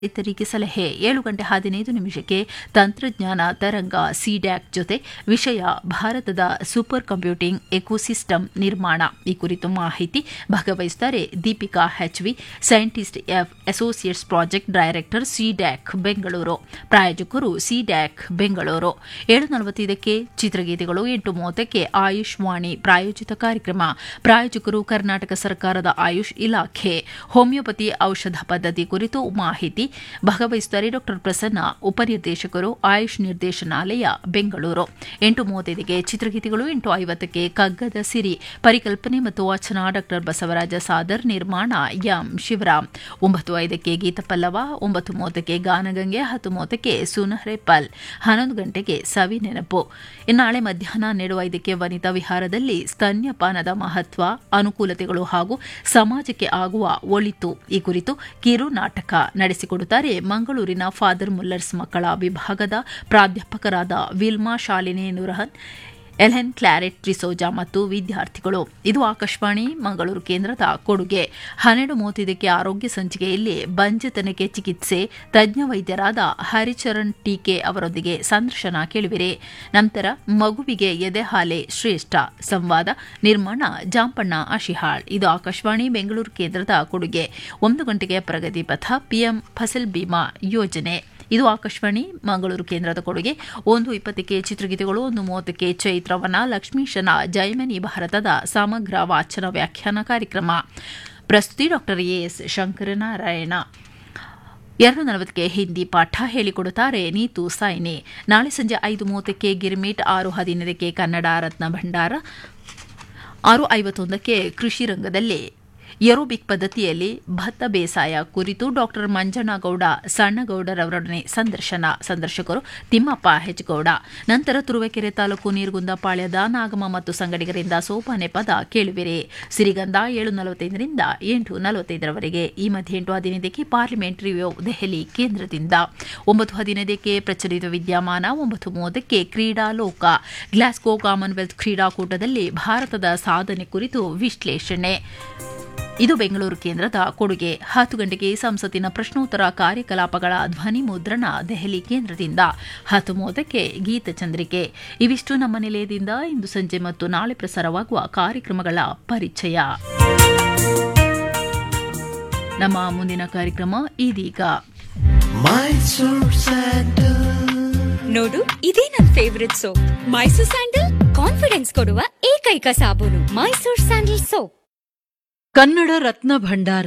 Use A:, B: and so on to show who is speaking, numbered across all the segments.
A: ರೈತರಿಗೆ ಸಲಹೆ ಏಳು ಗಂಟೆ ಹದಿನೈದು ನಿಮಿಷಕ್ಕೆ ತಂತ್ರಜ್ಞಾನ ತರಂಗ ಸಿಡ್ಯಾಕ್ ಜೊತೆ ವಿಷಯ ಭಾರತದ ಸೂಪರ್ ಕಂಪ್ಯೂಟಿಂಗ್ ಎಕೋಸಿಸ್ಟಮ್ ನಿರ್ಮಾಣ ಈ ಕುರಿತು ಮಾಹಿತಿ ಭಾಗವಹಿಸುತ್ತಾರೆ Deepika H V scientist F associates project director CDAC Bengaluru ಪ್ರಾಯೋಜಕರು ಸಿಡ್ಯಾಕ್ ಬೆಂಗಳೂರು ಏಳು ನಲವತ್ತೈದಕ್ಕೆ ಚಿತ್ರಗೀತೆಗಳು ಎಂಟು ಮೂವತ್ತಕ್ಕೆ ಆಯುಷ್ ವಾಣಿ ಪ್ರಾಯೋಜಿತ ಕಾರ್ಯಕ್ರಮ ಪ್ರಾಯೋಜಕರು ಕರ್ನಾಟಕ ಸರ್ಕಾರದ ಆಯುಷ್ ಇಲಾಖೆ ಹೋಮಿಯೋಪತಿ ಔಷಧ ಪದ್ಧತಿ ಕುರಿತು ಮಾಹಿತಿ ಭಾಗವಹಿಸುತ್ತಾರೆ ಡಾ ಪ್ರಸನ್ನ ಉಪನಿರ್ದೇಶಕರು ಆಯುಷ್ ನಿರ್ದೇಶನಾಲಯ ಬೆಂಗಳೂರು ಎಂಟು ಮೂವತ್ತೈದಕ್ಕೆ ಚಿತ್ರಗೀತೆಗಳು ಎಂಟು ಐವತ್ತಕ್ಕೆ ಕಗ್ಗದ ಸಿರಿ ಪರಿಕಲ್ಪನೆ ಮತ್ತು ವಾಚನ ಡಾ ಬಸವರಾಜ ಸಾದರ್ ನಿರ್ಮಾಣ ಎಂ ಶಿವರಾಮ್ ಒಂಬತ್ತು ಐದಕ್ಕೆ ಗೀತಪಲ್ಲವ ಒಂಬತ್ತು ಮೂವತ್ತಕ್ಕೆ ಗಾನಗಂಗೆ ಹತ್ತು ಮೂವತ್ತಕ್ಕೆ ಸುನಹರೆ ಪಲ್ ಹನ್ನೊಂದು ಗಂಟೆಗೆ ಸವಿ ನೆನಪು ನಾಳೆ ಮಧ್ಯಾಹ್ನ ಹನ್ನೆರಡು ಐದಕ್ಕೆ ವನಿತಾ ವಿಹಾರದಲ್ಲಿ ಸ್ತನ್ಯಪಾನದ ಮಹತ್ವ ಅನುಕೂಲತೆಗಳು ಹಾಗೂ ಸಮಾಜಕ್ಕೆ ಆಗುವ ಒಳಿತು ಈ ಕುರಿತು ಕಿರು ನಾಟಕ ನಡೆಸಿಕೊಡುತ್ತಾರೆ ಮಂಗಳೂರಿನ ಫಾದರ್ ಮುಲ್ಲರ್ಸ್ ಮಕ್ಕಳ ವಿಭಾಗದ ಪ್ರಾಧ್ಯಾಪಕರಾದ ವಿಲ್ಮಾ ಶಾಲಿನಿ ನುರಹನ್ ಎಲ್ಹೆನ್ ಕ್ಲಾರೆಟ್ ಟ್ರಿಸೋಜಾ ಮತ್ತು ವಿದ್ಯಾರ್ಥಿಗಳು ಇದು ಆಕಾಶವಾಣಿ ಮಂಗಳೂರು ಕೇಂದ್ರದ ಕೊಡುಗೆ ಹನ್ನೆರಡು ಮೂವತ್ತೈದಕ್ಕೆ ಆರೋಗ್ಯ ಸಂಚಿಕೆಯಲ್ಲಿ ಬಂಜತನಕ್ಕೆ ಚಿಕಿತ್ಸೆ ತಜ್ಞ ವೈದ್ಯರಾದ ಹರಿಚರಣ್ ಟೀಕೆ ಅವರೊಂದಿಗೆ ಸಂದರ್ಶನ ಕೇಳುವಿರಿ ನಂತರ ಮಗುವಿಗೆ ಎದೆ ಹಾಲೆ ಶ್ರೇಷ್ಠ ಸಂವಾದ ನಿರ್ಮಾಣ ಜಾಂಪಣ್ಣ ಆಶಿಹಾಳ್ ಇದು ಆಕಾಶವಾಣಿ ಬೆಂಗಳೂರು ಕೇಂದ್ರದ ಕೊಡುಗೆ ಒಂದು ಗಂಟೆಗೆ ಪ್ರಗತಿ ಪಥ ಪಿಎಂ ಫಸಲ್ ಬಿಮಾ ಯೋಜನೆ ಇದು ಆಕಾಶವಾಣಿ ಮಂಗಳೂರು ಕೇಂದ್ರದ ಕೊಡುಗೆ ಒಂದು ಇಪ್ಪತ್ತಕ್ಕೆ ಚಿತ್ರಗೀತೆಗಳು ಒಂದು ಮೂವತ್ತಕ್ಕೆ ಚೈತ್ರವನ ಲಕ್ಷ್ಮೀಶನ ಜೈಮನಿ ಭಾರತದ ಸಮಗ್ರ ವಾಚನ ವ್ಯಾಖ್ಯಾನ ಕಾರ್ಯಕ್ರಮ ಪ್ರಸ್ತುತಿ ಡಾಕ್ಟರ್ ಎಎಸ್ ಶಂಕರನಾರಾಯಣ ಎರಡು ನಲವತ್ತಕ್ಕೆ ಹಿಂದಿ ಪಾಠ ಹೇಳಿಕೊಡುತ್ತಾರೆ ನೀತು ಸೈನಿ ನಾಳೆ ಸಂಜೆ ಐದು ಮೂವತ್ತಕ್ಕೆ ಗಿರ್ಮಿಟ್ ಆರು ಹದಿನೈದಕ್ಕೆ ಕನ್ನಡ ರತ್ನ ಭಂಡಾರ ಆರು ಐವತ್ತೊಂದಕ್ಕೆ ಕೃಷಿ ರಂಗದಲ್ಲಿ ಏರೋಬಿಕ್ ಪದ್ಧತಿಯಲ್ಲಿ ಭತ್ತ ಬೇಸಾಯ ಕುರಿತು ಡಾಕ್ಟರ್ ಮಂಜನಗೌಡ ಸಣ್ಣಗೌಡರವರೊಡನೆ ಸಂದರ್ಶನ ಸಂದರ್ಶಕರು ತಿಮ್ಮಪ್ಪ ಹೆಚ್ಗೌಡ ನಂತರ ತುರುವೇಕೆರೆ ತಾಲೂಕು ನೀರ್ಗುಂದಪಾಳ್ಯದ ನಾಗಮ್ಮ ಮತ್ತು ಸಂಗಡಿಗರಿಂದ ಸೋಪಾನೆ ಪದ ಕೇಳುವಿರಿ ಸಿರಿಗಂಧ ಏಳು ನಲವತ್ತೈದರಿಂದ ಎಂಟು ನಲವತ್ತೈದರವರೆಗೆ ಈ ಮಧ್ಯೆ ಎಂಟು ಹದಿನೈದಕ್ಕೆ ಪಾರ್ಲಿಮೆಂಟ್ ರಿವ್ಯೂ ದೆಹಲಿ ಕೇಂದ್ರದಿಂದ ಒಂಬತ್ತು ಹದಿನೈದಕ್ಕೆ ಪ್ರಚಲಿತ ವಿದ್ಯಮಾನ ಒಂಬತ್ತು ಮೂವತ್ತಕ್ಕೆ ಕ್ರೀಡಾ ಲೋಕ ಗ್ಲಾಸ್ಗೋ ಕಾಮನ್ವೆಲ್ತ್ ಕ್ರೀಡಾಕೂಟದಲ್ಲಿ ಭಾರತದ ಸಾಧನೆ ಕುರಿತು ವಿಶ್ಲೇಷಣೆ ಇದು ಬೆಂಗಳೂರು ಕೇಂದ್ರದ ಕೊಡುಗೆ ಹತ್ತು ಗಂಟೆಗೆ ಸಂಸತ್ತಿನ ಪ್ರಶ್ನೋತ್ತರ ಕಾರ್ಯಕಲಾಪಗಳ ಧ್ವನಿ ಮುದ್ರಣ ದೆಹಲಿ ಕೇಂದ್ರದಿಂದ ಹತ್ತು ಮೂವತ್ತಕ್ಕೆ ಗೀತಚಂದ್ರಿಕೆ ಇವಿಷ್ಟು ನಮ್ಮ ನಿಲಯದಿಂದ ಇಂದು ಸಂಜೆ ಮತ್ತು ನಾಳೆ ಪ್ರಸಾರವಾಗುವ ಕಾರ್ಯಕ್ರಮಗಳ ಪರಿಚಯ ನಮ್ಮ ಮುಂದಿನ ಕಾರ್ಯಕ್ರಮ ಇದೀಗ
B: ನೋಡು ಇದೇ ನನ್ favourite soap Mysore sandal confidence ಕೊಡುವ ಏಕೈಕ ಸಾಬೂನು ಮೈಸೂರ್ ಸ್ಯಾಂಡಲ್ ಸೋಪ್
C: ಕನ್ನಡ ರತ್ನ ಭಂಡಾರ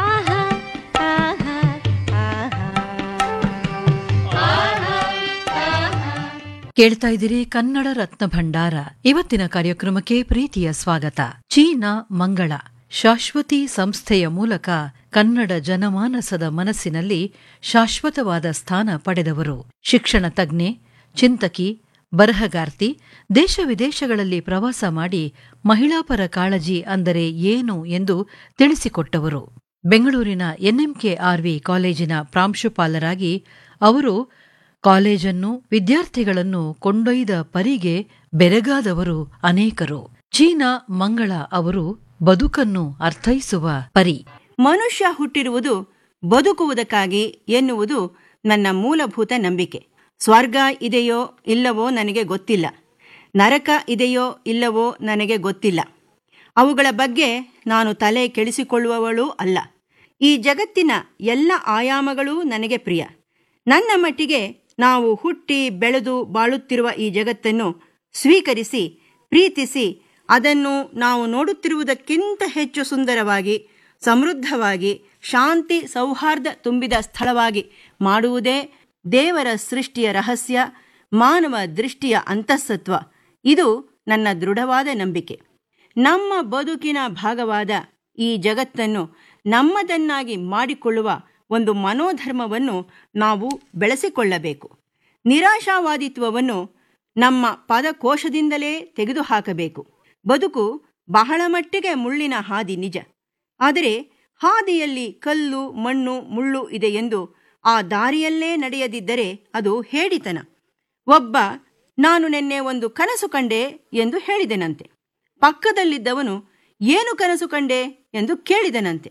C: ಕೇಳ್ತಾ ಇದ್ದೀರಿ ಕನ್ನಡ ರತ್ನ ಭಂಡಾರ ಇವತ್ತಿನ ಕಾರ್ಯಕ್ರಮಕ್ಕೆ ಪ್ರೀತಿಯ ಸ್ವಾಗತ ಚೀನಾ ಮಂಗಳ ಶಾಶ್ವತಿ ಸಂಸ್ಥೆಯ ಮೂಲಕ ಕನ್ನಡ ಜನಮಾನಸದ ಮನಸ್ಸಿನಲ್ಲಿ ಶಾಶ್ವತವಾದ ಸ್ಥಾನ ಪಡೆದವರು ಶಿಕ್ಷಣ ತಜ್ಞೆ ಚಿಂತಕಿ ಬರಹಗಾರ್ತಿ ದೇಶ ವಿದೇಶಗಳಲ್ಲಿ ಪ್ರವಾಸ ಮಾಡಿ ಮಹಿಳಾಪರ ಕಾಳಜಿ ಅಂದರೆ ಏನು ಎಂದು ತಿಳಿಸಿಕೊಟ್ಟವರು ಬೆಂಗಳೂರಿನ ಎನ್ಎಂಕೆಆರ್ವಿ ಕಾಲೇಜಿನ ಪ್ರಾಂಶುಪಾಲರಾಗಿ ಅವರು ಕಾಲೇಜನ್ನು ವಿದ್ಯಾರ್ಥಿಗಳನ್ನು ಕೊಂಡೊಯ್ದ ಪರಿಗೆ ಬೆರಗಾದವರು ಅನೇಕರು ಚೀನಾ ಮಂಗಳ ಅವರು ಬದುಕನ್ನು ಅರ್ಥೈಸುವ ಪರಿ
D: ಮನುಷ್ಯ ಹುಟ್ಟಿರುವುದು ಬದುಕುವುದಕ್ಕಾಗಿ ಎನ್ನುವುದು ನನ್ನ ಮೂಲಭೂತ ನಂಬಿಕೆ ಸ್ವರ್ಗ ಇದೆಯೋ ಇಲ್ಲವೋ ನನಗೆ ಗೊತ್ತಿಲ್ಲ ನರಕ ಇದೆಯೋ ಇಲ್ಲವೋ ನನಗೆ ಗೊತ್ತಿಲ್ಲ ಅವುಗಳ ಬಗ್ಗೆ ನಾನು ತಲೆ ಕೆಡಿಸಿಕೊಳ್ಳುವವಳೂ ಅಲ್ಲ ಈ ಜಗತ್ತಿನ ಎಲ್ಲ ಆಯಾಮಗಳೂ ನನಗೆ ಪ್ರಿಯ ನನ್ನ ಮಟ್ಟಿಗೆ ನಾವು ಹುಟ್ಟಿ ಬೆಳೆದು ಬಾಳುತ್ತಿರುವ ಈ ಜಗತ್ತನ್ನು ಸ್ವೀಕರಿಸಿ ಪ್ರೀತಿಸಿ ಅದನ್ನು ನಾವು ನೋಡುತ್ತಿರುವುದಕ್ಕಿಂತ ಹೆಚ್ಚು ಸುಂದರವಾಗಿ ಸಮೃದ್ಧವಾಗಿ ಶಾಂತಿ ಸೌಹಾರ್ದ ತುಂಬಿದ ಸ್ಥಳವಾಗಿ ಮಾಡುವುದೇ ದೇವರ ಸೃಷ್ಟಿಯ ರಹಸ್ಯ ಮಾನವ ದೃಷ್ಟಿಯ ಅಂತಃಸತ್ವ ಇದು ನನ್ನ ದೃಢವಾದ ನಂಬಿಕೆ ನಮ್ಮ ಬದುಕಿನ ಭಾಗವಾದ ಈ ಜಗತ್ತನ್ನು ನಮ್ಮದನ್ನಾಗಿ ಮಾಡಿಕೊಳ್ಳುವ ಒಂದು ಮನೋಧರ್ಮವನ್ನು ನಾವು ಬೆಳೆಸಿಕೊಳ್ಳಬೇಕು ನಿರಾಶಾವಾದಿತ್ವವನ್ನು ನಮ್ಮ ಪದಕೋಶದಿಂದಲೇ ತೆಗೆದುಹಾಕಬೇಕು ಬದುಕು ಬಹಳ ಮಟ್ಟಿಗೆ ಮುಳ್ಳಿನ ಹಾದಿ ನಿಜ ಆದರೆ ಹಾದಿಯಲ್ಲಿ ಕಲ್ಲು ಮಣ್ಣು ಮುಳ್ಳು ಇದೆ ಎಂದು ಆ ದಾರಿಯಲ್ಲೇ ನಡೆಯದಿದ್ದರೆ ಅದು ಹೇಡಿತನ ಒಬ್ಬ ನಾನು ನಿನ್ನೆ ಒಂದು ಕನಸು ಕಂಡೆ ಎಂದು ಹೇಳಿದೆನಂತೆ ಪಕ್ಕದಲ್ಲಿದ್ದವನು ಏನು ಕನಸು ಕಂಡೆ ಎಂದು ಕೇಳಿದನಂತೆ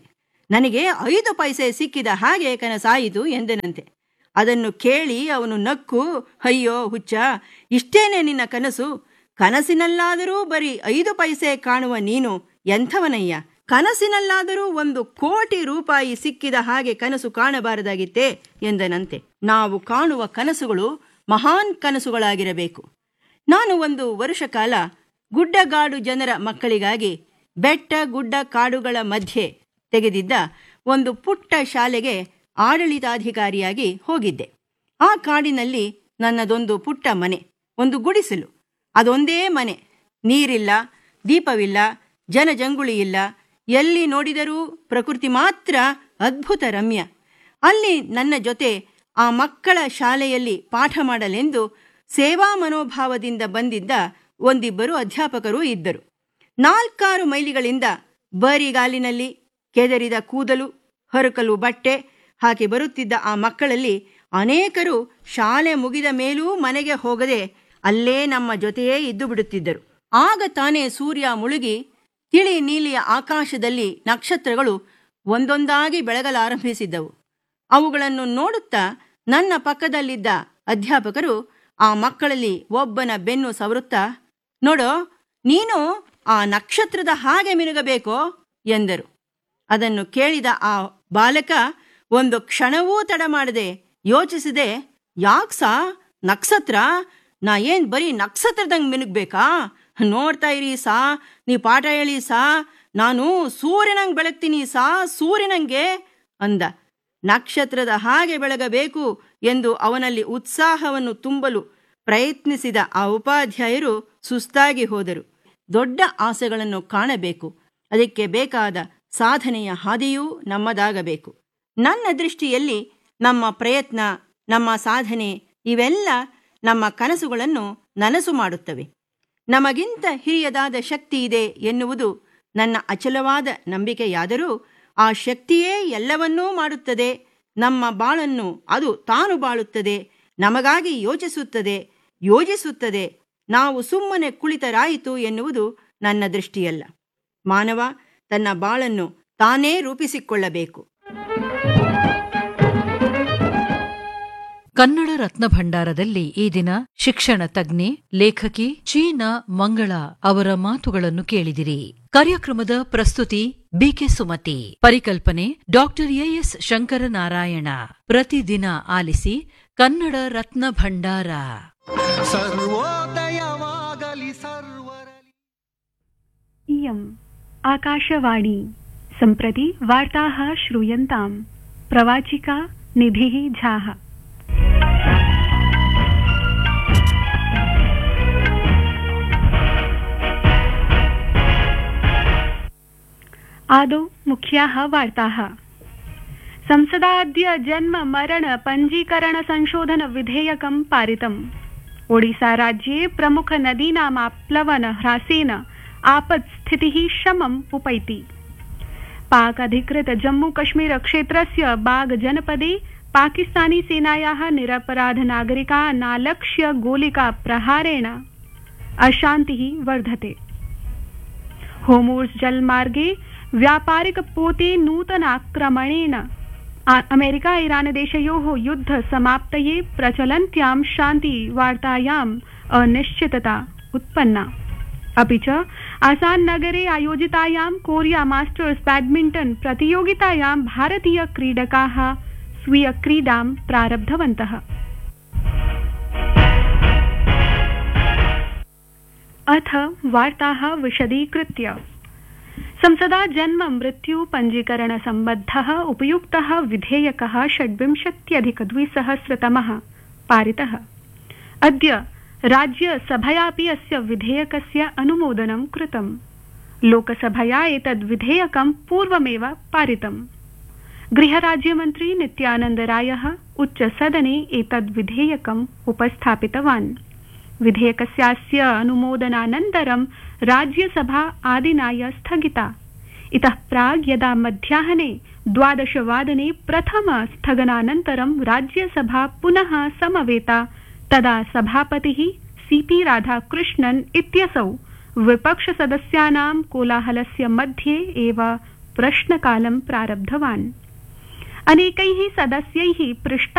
D: ನನಗೆ ಐದು ಪೈಸೆ ಸಿಕ್ಕಿದ ಹಾಗೆ ಕನಸಾಯಿತು ಎಂದನಂತೆ ಅದನ್ನು ಕೇಳಿ ಅವನು ನಕ್ಕು ಅಯ್ಯೋ ಹುಚ್ಚ ಇಷ್ಟೇನೆ ನಿನ್ನ ಕನಸು ಕನಸಿನಲ್ಲಾದರೂ ಬರೀ ಐದು ಪೈಸೆ ಕಾಣುವ ನೀನು ಎಂಥವನಯ್ಯ ಕನಸಿನಲ್ಲಾದರೂ ಒಂದು ಕೋಟಿ ರೂಪಾಯಿ ಸಿಕ್ಕಿದ ಹಾಗೆ ಕನಸು ಕಾಣಬಾರದಾಗಿತ್ತೇ ಎಂದನಂತೆ ನಾವು ಕಾಣುವ ಕನಸುಗಳು ಮಹಾನ್ ಕನಸುಗಳಾಗಿರಬೇಕು ನಾನು ಒಂದು ವರ್ಷ ಕಾಲ ಗುಡ್ಡಗಾಡು ಜನರ ಮಕ್ಕಳಿಗಾಗಿ ಬೆಟ್ಟ ಗುಡ್ಡ ಕಾಡುಗಳ ಮಧ್ಯೆ ತೆಗೆದಿದ್ದ ಒಂದು ಪುಟ್ಟ ಶಾಲೆಗೆ ಆಡಳಿತಾಧಿಕಾರಿಯಾಗಿ ಹೋಗಿದ್ದೆ ಆ ಕಾಡಿನಲ್ಲಿ ನನ್ನದೊಂದು ಪುಟ್ಟ ಮನೆ ಒಂದು ಗುಡಿಸಲು ಅದೊಂದೇ ಮನೆ ನೀರಿಲ್ಲ ದೀಪವಿಲ್ಲ ಜನಜಂಗುಳಿ ಇಲ್ಲ ಎಲ್ಲಿ ನೋಡಿದರೂ ಪ್ರಕೃತಿ ಮಾತ್ರ ಅದ್ಭುತ ರಮ್ಯ ಅಲ್ಲಿ ನನ್ನ ಜೊತೆ ಆ ಮಕ್ಕಳ ಶಾಲೆಯಲ್ಲಿ ಪಾಠ ಮಾಡಲೆಂದು ಸೇವಾ ಮನೋಭಾವದಿಂದ ಬಂದಿದ್ದ ಒಂದಿಬ್ಬರು ಅಧ್ಯಾಪಕರೂ ಇದ್ದರು ನಾಲ್ಕಾರು ಮೈಲಿಗಳಿಂದ ಬರಿಗಾಲಿನಲ್ಲಿ ಕೆದರಿದ ಕೂದಲು ಹರಕಲು ಬಟ್ಟೆ ಹಾಕಿ ಬರುತ್ತಿದ್ದ ಆ ಮಕ್ಕಳಲ್ಲಿ ಅನೇಕರು ಶಾಲೆ ಮುಗಿದ ಮೇಲೂ ಮನೆಗೆ ಹೋಗದೆ ಅಲ್ಲೇ ನಮ್ಮ ಜೊತೆಯೇ ಇದ್ದು ಬಿಡುತ್ತಿದ್ದರು ಆಗ ತಾನೇ ಸೂರ್ಯ ಮುಳುಗಿ ತಿಳಿ ನೀಲಿಯ ಆಕಾಶದಲ್ಲಿ ನಕ್ಷತ್ರಗಳು ಒಂದೊಂದಾಗಿ ಬೆಳಗಲಾರಂಭಿಸಿದ್ದವು ಅವುಗಳನ್ನು ನೋಡುತ್ತಾ ನನ್ನ ಪಕ್ಕದಲ್ಲಿದ್ದ ಅಧ್ಯಾಪಕರು ಆ ಮಕ್ಕಳಲ್ಲಿ ಒಬ್ಬನ ಬೆನ್ನು ಸವರುತ್ತಾ ನೋಡೋ ನೀನು ಆ ನಕ್ಷತ್ರದ ಹಾಗೆ ಮಿನುಗಬೇಕೋ ಎಂದರು ಅದನ್ನು ಕೇಳಿದ ಆ ಬಾಲಕ ಒಂದು ಕ್ಷಣವೂ ತಡ ಮಾಡದೆ ಯೋಚಿಸಿದೆ ಯಾಕ್ಸಾ ನಕ್ಷತ್ರ ನಾ ಏನ್ ಬರೀ ನಕ್ಷತ್ರದಂಗೆ ಮಿನುಗ್ಬೇಕಾ ನೋಡ್ತಾ ಇರಿ ಸಾ ನೀ ಪಾಠ ಹೇಳಿ ಸಾ ನಾನು ಸೂರ್ಯನಂಗೆ ಬೆಳಗ್ತೀನಿ ಸಾ ಸೂರ್ಯನಂಗೆ ಅಂದ ನಕ್ಷತ್ರದ ಹಾಗೆ ಬೆಳಗಬೇಕು ಎಂದು ಅವನಲ್ಲಿ ಉತ್ಸಾಹವನ್ನು ತುಂಬಲು ಪ್ರಯತ್ನಿಸಿದ ಆ ಉಪಾಧ್ಯಾಯರು ಸುಸ್ತಾಗಿ ಹೋದರು ದೊಡ್ಡ ಆಸೆಗಳನ್ನು ಕಾಣಬೇಕು ಅದಕ್ಕೆ ಬೇಕಾದ ಸಾಧನೆಯ ಹಾದಿಯೂ ನಮ್ಮದಾಗಬೇಕು ನನ್ನ ದೃಷ್ಟಿಯಲ್ಲಿ ನಮ್ಮ ಪ್ರಯತ್ನ ನಮ್ಮ ಸಾಧನೆ ಇವೆಲ್ಲ ನಮ್ಮ ಕನಸುಗಳನ್ನು ನನಸು ಮಾಡುತ್ತವೆ ನಮಗಿಂತ ಹಿರಿಯದಾದ ಶಕ್ತಿ ಇದೆ ಎನ್ನುವುದು ನನ್ನ ಅಚಲವಾದ ನಂಬಿಕೆಯಾದರೂ ಆ ಶಕ್ತಿಯೇ ಎಲ್ಲವನ್ನೂ ಮಾಡುತ್ತದೆ ನಮ್ಮ ಬಾಳನ್ನು ಅದು ತಾನು ಬಾಳುತ್ತದೆ ನಮಗಾಗಿ ಯೋಚಿಸುತ್ತದೆ ಯೋಜಿಸುತ್ತದೆ ನಾವು ಸುಮ್ಮನೆ ಕುಳಿತರಾಯಿತು ಎನ್ನುವುದು ನನ್ನ ದೃಷ್ಟಿಯಲ್ಲ ಮಾನವ ತನ್ನ ಬಾಳನ್ನು ತಾನೇ ರೂಪಿಸಿಕೊಳ್ಳಬೇಕು
C: ಕನ್ನಡ ರತ್ನ ಭಂಡಾರದಲ್ಲಿ ಈ ದಿನ ಶಿಕ್ಷಣ ತಜ್ಞೆ ಲೇಖಕಿ ಚೀನಾ ಮಂಗಳ ಅವರ ಮಾತುಗಳನ್ನು ಕೇಳಿದಿರಿ ಕಾರ್ಯಕ್ರಮದ ಪ್ರಸ್ತುತಿ ಬಿಕೆ ಸುಮತಿ ಪರಿಕಲ್ಪನೆ ಡಾಕ್ಟರ್ ಎಎಸ್ ಶಂಕರನಾರಾಯಣ ಪ್ರತಿದಿನ ಆಲಿಸಿ ಕನ್ನಡ ರತ್ನ ಭಂಡಾರ
E: सर्वोदयवागलि सर्वरलि
F: इयम् आकाशवाणी सम्प्रति वार्ताः श्रूयन्ताम् प्रवाचिका निधिः झाः आदौ मुख्याः वार्ताः संसदाद्य जन्म मरण पञ्जीकरण संशोधन विधेयकं पारितम् ओडिशा राज्ये प्रमुख नदीनामाप्लवन ह्रासेन आपत्स्थितिः शमम् उपैति पाक अधिकृत जम्मू कश्मीर क्षेत्रस्य बाग जनपदे पाकिस्तानी सेनायाः निरपराध नागरिकानालक्ष्य गोलिका प्रहारेण अशान्तिः वर्धते होमूर्स् जलमार्गे व्यापारिक पोते नूतनाक्रमणेन आ- अमेरिका ईरान देशयोः युद्ध समाप्तये प्रचलन्त्यां शान्ति वार्तायाम् अनिश्चितता उत्पन्ना अपि च आसान् नगरे आयोजितायां कोरिया मास्टर्स बैडमिण्टन प्रतियोगितायां भारतीय क्रीडकाः स्वीय क्रीडां प्रारब्धवन्तः अथ वार्ताः विशदीकृत्य संसदा जन्म मृत्यु पञ्जीकरण सम्बद्धः उपयुक्तः विधेयकः षड्विंशत्यधिकद्विसहस्रतमः पारितः अद्य राज्यसभयापि अस्य विधेयकस्य अनुमोदनं कृतम् लोकसभया एतद् विधेयकं पूर्वमेव पारितम् गृहराज्यमन्त्री नित्यानन्द रायः उच्चसदने एतद् विधेयकम् उपस्थापितवान् विधेयकस्यास्य अनुमोदनानन्तरं राज्यसभा आदिनाय स्थगिता इतः प्राग् यदा मध्याह्ने द्वादशवादने प्रथम स्थगनानन्तरं राज्यसभा पुनः समवेता तदा सभापतिः सीपी राधाकृष्णन् इत्यसौ विपक्षसदस्यानां कोलाहलस्य मध्ये एव प्रश्नकालं प्रारब्धवान् अनेकैः सदस्यैः पृष्टा